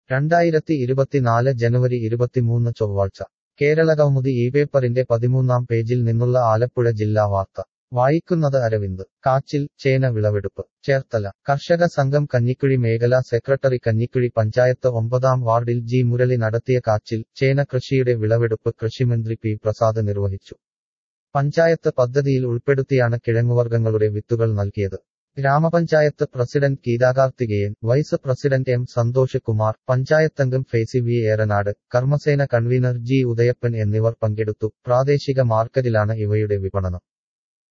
രണ്ടായിരത്തി ഇരുപത്തിനാല് ജനുവരി ഇരുപത്തിമൂന്ന് ചൊവ്വാഴ്ച കേരളകൗമുദി ഈ പേപ്പറിന്റെ പതിമൂന്നാം പേജിൽ നിന്നുള്ള ആലപ്പുഴ ജില്ലാ വാർത്ത വായിക്കുന്നത് അരവിന്ദ് കാച്ചിൽ ചേന വിളവെടുപ്പ് ചേർത്തല കർഷക സംഘം കഞ്ഞിക്കുഴി മേഖലാ സെക്രട്ടറി കഞ്ഞിക്കുഴി പഞ്ചായത്ത് ഒമ്പതാം വാർഡിൽ ജി മുരളി നടത്തിയ കാച്ചിൽ ചേന കൃഷിയുടെ വിളവെടുപ്പ് കൃഷിമന്ത്രി പി പ്രസാദ് നിർവഹിച്ചു പഞ്ചായത്ത് പദ്ധതിയിൽ ഉൾപ്പെടുത്തിയാണ് കിഴങ്ങുവർഗ്ഗങ്ങളുടെ വിത്തുകൾ നൽകിയത് ഗ്രാമപഞ്ചായത്ത് president Geethakarthikeyan vice president M Santhosh Kumar പഞ്ചായത്തംഗം ഫേസി V Eranad Karmasena convener G Udayappan എന്നിവർ പങ്കെടുത്തു പ്രാദേശിക മാർക്കറ്റിലാണ് ഇവയുടെ വിപണനം